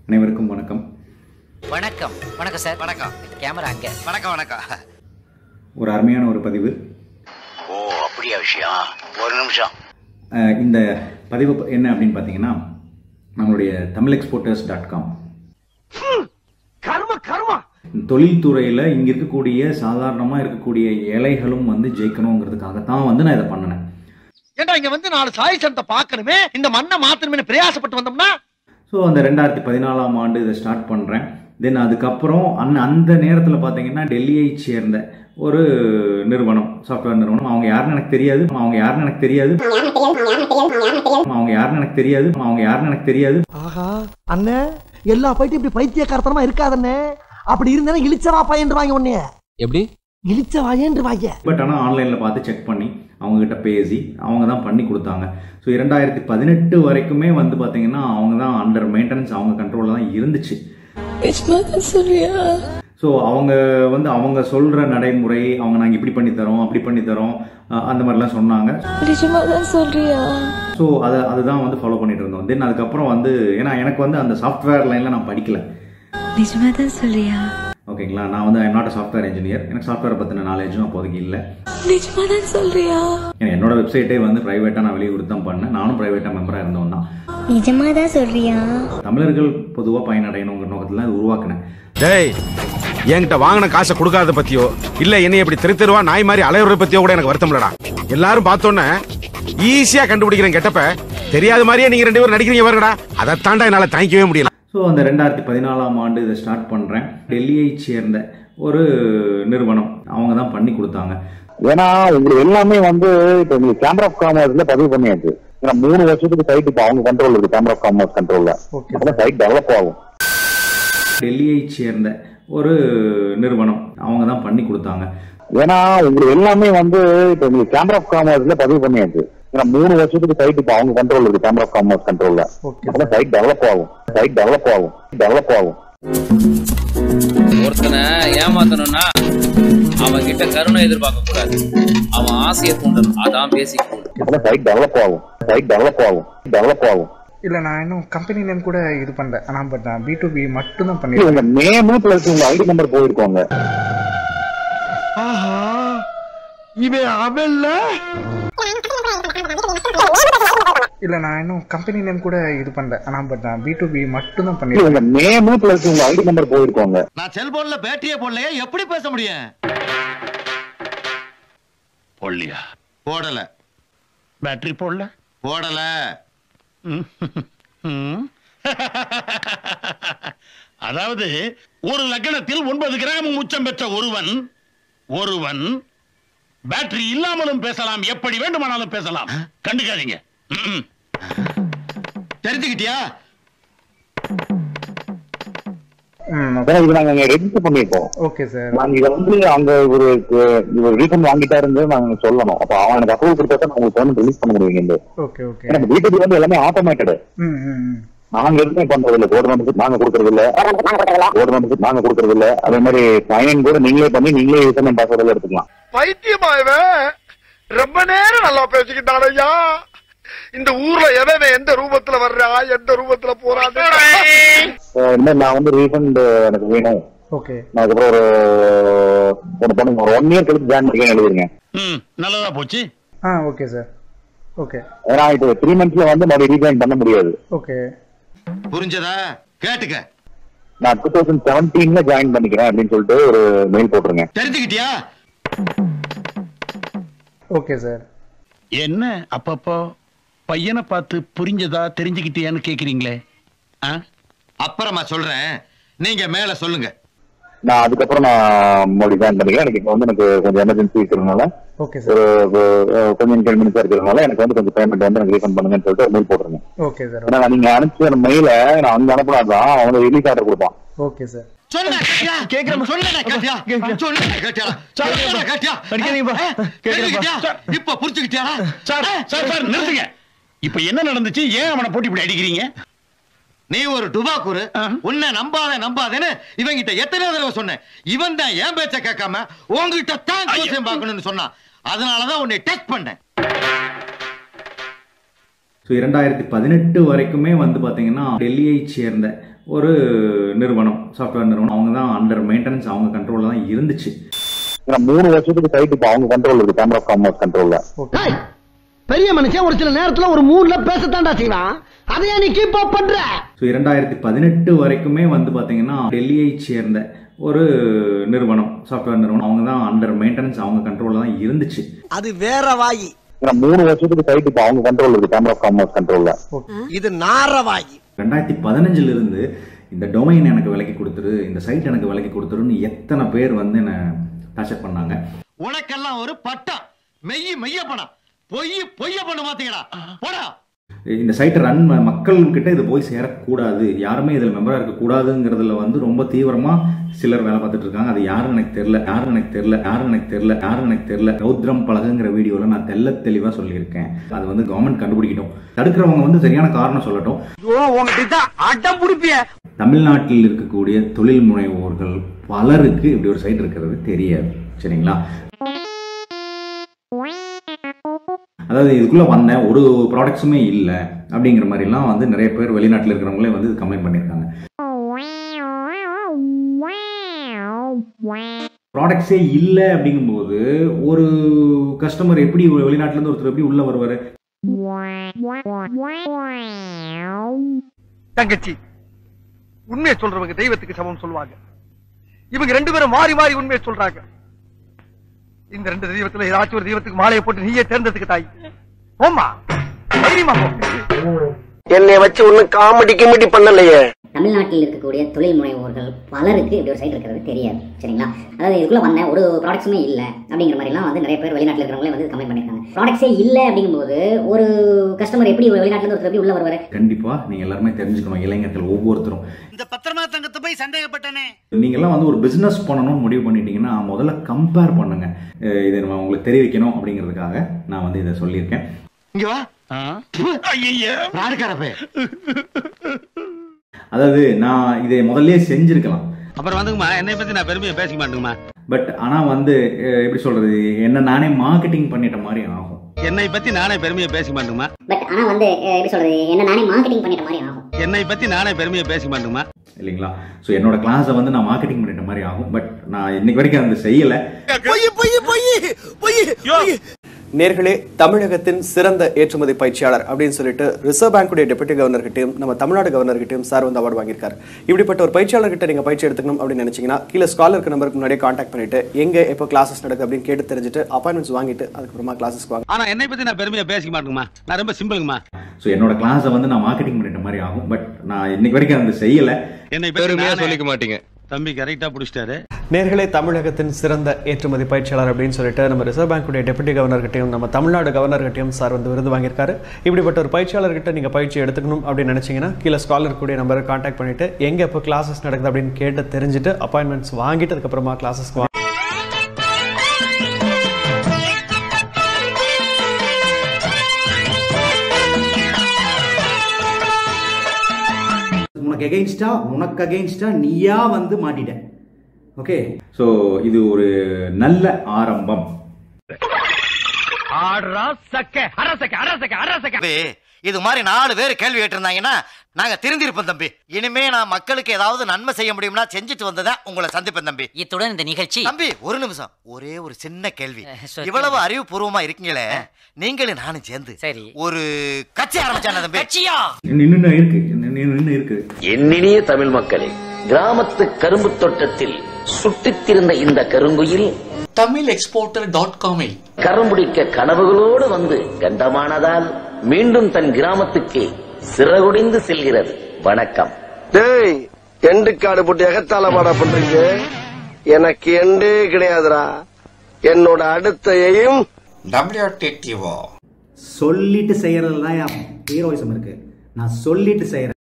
அனைவருக்கும் வணக்கம் வணக்கம் வணக்கம் சார் வணக்கம் கேமரா அங்க வணக்கம் வணக்கம் ஒரு அருமையான ஒரு பதிவு ஓ அப்படியா விஷயம் ஒரு நிமிஷம் அஹ் இந்த பதிவு ப- என்ன அப்படின்னு பார்த்தீங்கன்னா நம்மளுடைய தமிழ் எக்ஸ்போர்ட்டர்ஸ் டாட் காம் தொழில்துறையில் இங்கே இருக்கக்கூடிய சாதாரணமாக இருக்கக்கூடிய ஏழைகளும் வந்து ஜெயிக்கணுங்கிறதுக்காகத்தான் வந்து நான் இதை பண்ணினேன் ஏண்டா இங்க வந்து நாலு சாய் சனத்தை பார்க்கணுமே இந்த மண்ணை மாத்தணுமே பிரயாசப்பட்டு வந்தோம்னா ஸோ அந்த ரெண்டாயிரத்தி பதினாலாம் ஆண்டு இதை ஸ்டார்ட் பண்ணுறேன் தென் அதுக்கப்புறம் அந் அந்த நேரத்தில் பார்த்தீங்கன்னா டெல்லியை சேர்ந்த ஒரு நிறுவனம் சாஃப்ட்வேர் நிறுவனம் அவங்க யாருன்னு எனக்கு தெரியாது அவங்க யாருன்னு எனக்கு தெரியாது அவங்க யாருன்னு எனக்கு தெரியாது அவங்க யாருன்னு எனக்கு தெரியாது ஆஹா அண்ணே எல்லா பைட்டும் இப்படி பைத்தியக்காரத்தனமா இருக்காதண்ணே அப்படி இருந்தா இழிச்சவா பையன்றுவாங்க உன்னைய எப்படி இழிச்ச வாயன்றுவாங்க பட் ஆனால் ஆன்லைனில் பார்த்து செக் பண்ணி அவங்கக்கிட்ட பேசி அவங்க தான் பண்ணி கொடுத்தாங்க ஸோ இரண்டாயிரத்தி பதினெட்டு வரைக்குமே வந்து பார்த்தீங்கன்னா அவங்க தான் அண்டர் மெயின்டெனன்ஸ் அவங்க கண்ட்ரோலில் தான் இருந்துச்சு ஸோ அவங்க வந்து அவங்க சொல்கிற நடைமுறை அவங்க நாங்கள் இப்படி பண்ணி தரோம் அப்படி பண்ணி தரோம் அஹ் அந்த மாதிரிலாம் சொன்னாங்க நிஜமாதான் சொல்றியா ஸோ அதை அதுதான் வந்து ஃபாலோ பண்ணிட்டு இருந்தோம் தென் அதுக்கப்புறம் வந்து ஏன்னா எனக்கு வந்து அந்த சாஃப்ட்வேர் லைனில் நான் படிக்கல நிஜமாதான் சொல்றியா ஓகேங்களா நான் வந்து I'm not a software engineer எனக்கு சாஃப்ட்வேர் பற்றின நாலேஜும் அப்போதைக்கு இல்லை நிஜமாதான் சொல்றியா ஏன்னா என்னோட வெப்சைட்டே வந்து ப்ரைவேட்டாக நான் வெளியே கொடுத்து தான் பண்ணேன் நானும் ப்ரைவேட்டாக மெம்பராக இருந்தவன் தான் நிஜமாதான் சொல்றியா தமிழர்கள் பொதுவாக பயனடையணுங்கிற நோக்கத்தில் அது உருவாக்கினேன் டேய் என்கிட்ட வாங்கின காசை கொடுக்காத பத்தியோ இல்ல என்னை இப்படி தெரு தெருவா நாய் மாதிரி அலையுறத பத்தியோ கூட எனக்கு வருத்தம்லடா எல்லாரும் பார்த்தோன்னே ஈஸியா கண்டுபிடிக்கிறேன் கெட்டப்ப தெரியாத மாதிரியே நீங்க ரெண்டு பேரும் நடிக்கிறீங்க பாருங்கடா அதைத்தாண்டா என்னால தாங்கிக்கவே முடியல ஸோ அந்த ரெண்டாயிரத்தி பதினாலாம் ஆண்டு இதை ஸ்டார்ட் பண்ணுறேன் டெல்லியை சேர்ந்த ஒரு நிறுவனம் அவங்க தான் பண்ணி கொடுத்தாங்க ஏன்னா உங்களுக்கு எல்லாமே வந்து இப்ப உங்களுக்கு கேமரா ஆஃப் காமர்ஸ்ல பதிவு பண்ணியாச்சு ஏன்னா மூணு வருஷத்துக்கு சைட் இப்ப அவங்க கண்ட்ரோல் இருக்கு கேமரா ஆஃப் காமர்ஸ் கண்ட்ரோல்ல அப்பதான் சைட் டெவலப் ஆகும் டெல்லியை சேர்ந்த ஒரு நிறுவனம் அவங்க தான் பண்ணி கொடுத்தாங்க ஏன்னா உங்களுக்கு எல்லாமே வந்து இப்ப உங்களுக்கு கேமரா ஆஃப் காமர்ஸ்ல பதிவு பண்ணியாச்சு ஏன்னா மூணு வருஷத்துக்கு சைட் இப்ப அவங்க கண்ட்ரோல் இருக்கு கேமரா ஆஃப் காமர்ஸ் கண்ட்ரோல்ல அப்பதான் சைட் டெவலப் ஆகும் சைட் டெவலப் ஆகும் டெவலப் ஆகும் ஒருத்தனை ஏமாத்தணும்னா அவன் கிட்ட கருணை எதிர்பார்க்க கூடாது அவன் ஆசையை தூண்டணும் அதான் பேசிக் அப்பதான் சைட் டெவலப் ஆகும் சைட் டெவலப் ஆகும் டெவலப் ஆகும் இல்ல நான் இன்னும் கம்பெனி நேம் கூட இது பண்ணல ஆனா பட் நான் பி டு பி மட்டும் தான் இல்ல, பண்ணிருக்கேன் உங்க நேமு பிளஸ் உங்க ஐடி நம்பர் போயிருக்கோங்க ஆஹா இவன் அவன்ல இல்ல நான் இன்னும் கம்பெனி நேம் கூட இது பண்ணல ஆனா பட் நான் பி டு பி மட்டும் தான் இல்ல, பண்ணிருக்கேன் உங்க நேமு பிளஸ் உங்க ஐடி நம்பர் போயிருக்கோங்க நான் செல்போன்ல பேட்டரியே போடலையே எப்படி பேச முடியும் போடலையா போடல பேட்டரி போடல போடல அதாவது ஒரு லக்னத்தில் ஒன்பது கிராம் உச்சம் பெற்ற ஒருவன் ஒருவன் பேட்டரி இல்லாமலும் பேசலாம் எப்படி வேண்டுமானாலும் பேசலாம் கண்டுக்காதீங்க ம்ம். தெரிஞ்சுக்கிட்டியா ம் ஏன்னா இது நாங்க ரெஜிஸ்டர் பண்ணிருக்கோம் ஓகே சார் நாங்க இதை வந்து அங்க ஒரு இவர் ரீஃபண்ட் வாங்கிட்டாருன்னு நாங்க சொல்லணும் அப்ப அவன் எனக்கு அப்ரூவல் கொடுத்தா தான் உங்களுக்கு வந்து ரிலீஸ் பண்ண முடியும் இந்த ஓகே ஓகே ஏன்னா வீட்டுக்கு வந்து எல்லாமே ஆட்டோமேட்டட் ம் ம் ம். நாங்க எதுவுமே பண்றது இல்ல கவர்மெண்ட்டுக்கு நாங்க கொடுக்கறது இல்ல கவர்மெண்ட்டுக்கு நாங்க கொடுக்கறது இல்ல அதே மாதிரி ஃபைன் கூட நீங்களே பண்ணி நீங்களே யூஸ் பண்ணி பாஸ்வேர்ட் எடுத்துக்கலாம் பைத்தியமா இவன் ரொம்ப நேரம் நல்லா பேசிக்கிட்டான் ஐயா இந்த ஊர்ல எவன் எந்த ரூபத்துல வர்றா எந்த ரூபத்துல போறான்னு அஹ் இந்த மாதிரி நான் வந்து ரீஃபண்ட் எனக்கு வேணும் ஓகே நான் அதுக்கப்புறம் ஒரு ஒன்று பண்ணுங்க ஒரு ஒன் இயர் கழிச்சு ஜாயின் பண்ணிக்க எழுதிருங்க ம் நல்லதா போச்சு ஆ ஓகே சார் ஓகே ஏன்னா இப்போ த்ரீ மந்த்ஸ்ல வந்து மறுபடியும் ரீஜாயின் பண்ண முடியாது ஓகே புரிஞ்சதா கேட்டுக்க நான் டூ தௌசண்ட் செவன்டீன்ல ஜாயின் பண்ணிக்கிறேன் அப்படின்னு சொல்லிட்டு ஒரு மெயில் போட்டுருங்க தெரிஞ்சுக்கிட்டியா ஓகே சார் என்ன அப்பப்போ பையனை பார்த்து புரிஞ்சதா தெரிஞ்சுக்கிட்டியான்னு கேக்குறீங்களே ஆ அப்புறமா சொல்றேன் நீங்க மேல சொல்லுங்க நான் அதுக்கப்புறம் நான் மறுபடியும் ஜாயின் பண்ணிக்கிறேன் எனக்கு இப்போ வந்து எனக்கு கொஞ்சம் எமர்ஜென்சி இருக்கிறதுனால ஓகே சார் ஒரு ஒரு கொஞ்சம் இன்கன்வீனியன்ஸா இருக்கிறதுனால எனக்கு வந்து கொஞ்சம் பேமெண்ட் வந்து எனக்கு ரீஃபண்ட் பண்ணுங்கன்னு சொல்லிட்டு ஒரு மெயில் போட்டுருங்க ஓகே சார் ஏன்னா நீங்க அனுப்பிச்ச மெயில நான் அங்க அனுப்பினாதான் அவன் ரிலீஸ் ஆர்டர் கொடுப்பான் ஓகே சார் சொல்லுடா கேட்டியா கேக்குறேன் சொல்லுடா கேட்டியா சொல்லுடா கேட்டியா சொல்லுடா கேட்டியா தெரிஞ்சுக்கிட்டியா இப்ப புரிஞ்சுக்கிட்டியா சார் சார் சார் நிறுத்துங்க இப்ப என்ன நடந்துச்சு ஏன் அவனை போட்டு இப்படி அடிக்கிறீங்க நீ ஒரு டுபாக்கூரு உன்னை நம்பாத நம்பாதேன்னு இவங்கிட்ட எத்தனை தடவை சொன்னேன் இவன் தான் என் பேச்ச கேட்காம உங்ககிட்ட தான் ஜோசியம் பார்க்கணும்னு சொன்னான் அதனாலதான் உன்னை டெஸ்ட் பண்ணேன் ஸோ இரண்டாயிரத்தி பதினெட்டு வரைக்குமே வந்து பார்த்தீங்கன்னா டெல்லியை சேர்ந்த ஒரு நிறுவனம் சாஃப்ட்வேர் நிறுவனம் அவங்க தான் அண்டர் மெயின்டெனன்ஸ் அவங்க கண்ட்ரோலில் தான் இருந்துச்சு ஏன்னா மூணு வருஷத்துக்கு சைட் இப்போ அவங்க கண்ட்ரோல் இருக்கு சேம்பர் ஆஃப் காமர்ஸ் கண்ட்ரோல்ல பெரிய மனுஷன் ஒரு சில நேரத்துல ஒரு மூணுல பேசத்தான்டா செய்வான் அதையா நீ கீப் அப் பண்ற ஸோ இரண்டாயிரத்தி பதினெட்டு வரைக்குமே வந்து பார்த்தீங்கன்னா டெல்லியை சேர்ந்த ஒரு நிறுவனம் சாஃப்ட்வேர் நிறுவனம் அவங்க தான் அண்டர் மெயின்டெனன்ஸ் அவங்க கண்ட்ரோலில் தான் இருந்துச்சு அது வேற வாயி ஏன்னா மூணு வருஷத்துக்கு சைட் இப்போ அவங்க கண்ட்ரோல் இருக்கு சேம்பர் ஆஃப் காமர்ஸ் கண்ட்ரோல்ல இது நார வாயி ரெண்டாயிரத்தி பதினஞ்சுல இருந்து இந்த டொமைன் எனக்கு விலைக்கு கொடுத்துரு இந்த சைட் எனக்கு விலைக்கு கொடுத்துருன்னு எத்தனை பேர் வந்து என்னை டார்ச்சர் பண்ணாங்க உனக்கெல்லாம் ஒரு பட்டம் மெய்ய மெய்ய படம் பொய் பொய்ய பண்ண மாத்தீங்கடா போடா இந்த சைட்டை ரன் மக்கள்கிட்ட இது போய் சேரக்கூடாது யாருமே இதில் மெம்பராக இருக்கக்கூடாதுங்கிறதுல வந்து ரொம்ப தீவிரமாக சிலர் வேலை பார்த்துட்டு இருக்காங்க அது யாருன்னு எனக்கு தெரியல யாருன்னு எனக்கு தெரியல யாருன்னு எனக்கு தெரியல யாருன்னு எனக்கு தெரியல ரௌத்ரம் பழகுங்கிற வீடியோவில் நான் தெல்ல தெளிவாக சொல்லியிருக்கேன் அது வந்து கவர்மெண்ட் கண்டுபிடிக்கட்டும் தடுக்கிறவங்க வந்து சரியான காரணம் சொல்லட்டும் உங்ககிட்ட அடம் புடிப்பிய தமிழ்நாட்டில் இருக்கக்கூடிய தொழில் முனைவோர்கள் பலருக்கு இப்படி ஒரு சைட் இருக்கிறது தெரியாது சரிங்களா அதாவது இதுக்குள்ள வந்த ஒரு ப்ராடக்ட்ஸுமே இல்லை அப்படிங்கிற மாதிரிலாம் வந்து நிறைய பேர் வெளிநாட்டில் இருக்கிறவங்களே வந்து கம்ப்ளைண்ட் பண்ணியிருக்காங்க ப்ராடக்ட்ஸே இல்லை அப்படிங்கும்போது ஒரு கஸ்டமர் எப்படி ஒரு வெளிநாட்டுல இருந்து ஒருத்தர் எப்படி உள்ள வருவாரு தங்கச்சி உண்மையை சொல்றவங்க தெய்வத்துக்கு சமம் சொல்லுவாங்க இவங்க ரெண்டு பேரும் மாறி மாறி உண்மையை சொல்றாங்க இந்த ரெண்டு தெய்வத்துல ஏதாச்சும் ஒரு தெய்வத்துக்கு மாலையை போட்டு நீயே தேர்ந்தெடுத்துக்க தாய் போம்மா தைரியமா போ என்னைய வச்சு ஒண்ணும் காமெடி கிமெடி பண்ணலையே தமிழ்நாட்டில் இருக்கக்கூடிய தொழில் முனைவோர்கள் பலருக்கு இப்படி ஒரு சைட் இருக்கிறது தெரியாது சரிங்களா அதாவது இதுக்குள்ள வந்த ஒரு ப்ராடக்ட்ஸுமே இல்லை அப்படிங்கிற மாதிரிலாம் வந்து நிறைய பேர் வெளிநாட்டில் இருக்கிறவங்களே வந்து கமெண்ட் பண்ணியிருக்காங்க ப்ராடக்ட்ஸே இல்லை அப்படிங்கும்போது ஒரு கஸ்டமர் எப்படி ஒரு வெளிநாட்டுல இருந்து ஒருத்தர் எப்படி உள்ள வருவாரு கண்டிப்பா நீங்க எல்லாருமே தெரிஞ்சுக்கணும் இளைஞர்கள் ஒவ்வொருத்தரும் இந்த பத்திரமா தங்கத்தை போய் சந்தேகப்பட்டனே நீங்கெல்லாம் வந்து ஒரு பிசினஸ் பண்ணணும்னு முடிவு பண்ணிட்டீங்கன்னா முதல்ல கம்பேர் பண்ணுங்க அஹ் இதை நம்ம உங்களுக்கு தெரிவிக்கணும் அப்படிங்கிறதுக்காக நான் வந்து இதை சொல்லியிருக்கேன் இங்க வா ராடுக்காரப்பே அதாவது நான் இதை முதல்லயே செஞ்சிருக்கலாம் அப்புறம் வந்துங்கம்மா என்னை பத்தி நான் பெருமையை பேசிக்க மாட்டேங்கம்மா பட் ஆனா வந்து அஹ் எப்படி சொல்றது என்ன நானே மார்க்கெட்டிங் பண்ணிட்ட மாதிரி ஆகும் என்னை பத்தி நானே பெருமையை பேசிக்க மாட்டேங்கம்மா பட் ஆனா வந்து அஹ், எப்படி சொல்றது என்ன நானே மார்க்கெட்டிங் பண்ணிட்ட மாதிரி ஆகும் என்னை பத்தி நானே பெருமையை பேசிக்க மாட்டேங்கம்மா இல்லைங்களா ஸோ என்னோட கிளாஸை வந்து நான் மார்க்கெட்டிங் பண்ணிட்ட மாதிரி ஆகும் பட் நான் இன்னைக்கு வரைக்கும் அந்த செய்யலை பொய் பொய் பொய் பொய் நேர்களே தமிழகத்தின் சிறந்த ஏற்றுமதி பயிற்சியாளர் அப்படின்னு சொல்லிட்டு ரிசர்வ் பேங்குடைய டெபுட்டி கவர்னர்கிட்டையும் நம்ம தமிழ்நாடு கவர்னர்கிட்டையும் சார் வந்து அவார்டு வாங்கியிருக்காரு இப்படிப்பட்ட ஒரு பயிற்சியாளர்கிட்ட நீங்க பயிற்சி எடுத்துக்கணும் அப்படின்னு நினைச்சீங்கன்னா கீழே ஸ்காலருக்கு நம்பருக்கு முன்னாடியே காண்டாக்ட் பண்ணிட்டு எங்க எப்போ கிளாஸஸ் நடக்குது அப்படின்னு கேட்டு தெரிஞ்சுட்டு அப்பாயின்மெண்ட்ஸ் வாங்கிட்டு அதுக்கப்புறமா கிளாஸஸ்க்கு வாங்க ஆனா என்னை பத்தி நான் பெருமையை பேசிக்க மாட்டேங்கம்மா நான் ரொம்ப சிம்பிளுங்கம்மா ஸோ என்னோட கிளாஸை வந்து நான் மார்க்கெட்டிங் பண்ணிட்ட மாதிரி ஆகும் பட் நான் இன்னைக்கு வரைக்கும் அந்த செய்யலை என்னை பெருமையா சொல்லிக்க மாட்டீங்க தம்பி கரெக்டா பிடிச்சிட்டாரு நேர்களே தமிழகத்தின் சிறந்த ஏற்றுமதி பயிற்சியாளர் அப்படின்னு சொல்லிட்டு நம்ம ரிசர்வ் பேங்குடைய டெபுட்டி கவர்னர்கிட்டையும் நம்ம தமிழ்நாடு கவர்னர்கிட்டையும் சார் வந்து விருது வாங்கியிருக்காரு இப்படிப்பட்ட ஒரு பயிற்சியாளர்கிட்ட நீங்கள் பயிற்சி எடுத்துக்கணும் அப்படின்னு நினச்சிங்கன்னா கீழே ஸ்காலர் கூடிய நம்பரை காண்டாக்ட் பண்ணிட்டு எங்கே எப்போ கிளாஸஸ் நடக்குது அப்படின்னு கேட்டு தெரிஞ்சுட்டு அப்பாயின்மெண்ட்ஸ் வாங்கிட்டு அதுக்கப்புறமா கிளாஸஸ்க்கு வாங்க உனக்கு எகெயின்ஸ்டா உனக்கு அகெயின்ஸ்டா நீயா வந்து மாட்டிட்ட ஓகே ஸோ இது ஒரு நல்ல ஆரம்பம் தம்பி, இது மாதிரி நாலு பேர் கேள்வி கேட்டிருந்தாங்கன்னா நாங்க திருந்திருப்போம் தம்பி இனிமே நான் மக்களுக்கு ஏதாவது நன்மை செய்ய முடியும்னா செஞ்சுட்டு வந்ததா உங்களை சந்திப்பேன் தம்பி இத்துடன் இந்த நிகழ்ச்சி தம்பி ஒரு நிமிஷம் ஒரே ஒரு சின்ன கேள்வி சொல்லு. இவ்வளவு அறிவுபூர்வமா இருக்கீங்களே நீங்களும் நானும் சேர்ந்து சரி ஒரு கட்சி ஆரம்பிச்சான தம்பி கட்சியா இன்னும் இருக்கு இன்னும் இன்னும் இருக்கு என்னினிய தமிழ் மக்களே கிராமத்து கரும்பு தோட்டத்தில் சுட்டித்திருந்த இந்த கருங்குயில் தமிழ் எக்ஸ்போர்ட்டர் டாட் காமில் கரும்புடிக்க கனவுகளோடு வந்து கண்டமானதால் மீண்டும் தன் கிராமத்துக்கே சிறகுடிந்து செல்கிறது வணக்கம் டேய் எண்டு காடு போட்டு எகத்தால பாடா பண்றீங்க எனக்கு எண்டே கிடையாதுடா என்னோட அடுத்த எய்ம் டபிள்யூடிடிஓ சொல்லிட்டு செய்யறதுல தான் ஹீரோயிசம் இருக்கு நான் சொல்லிட்டு செய்யறேன்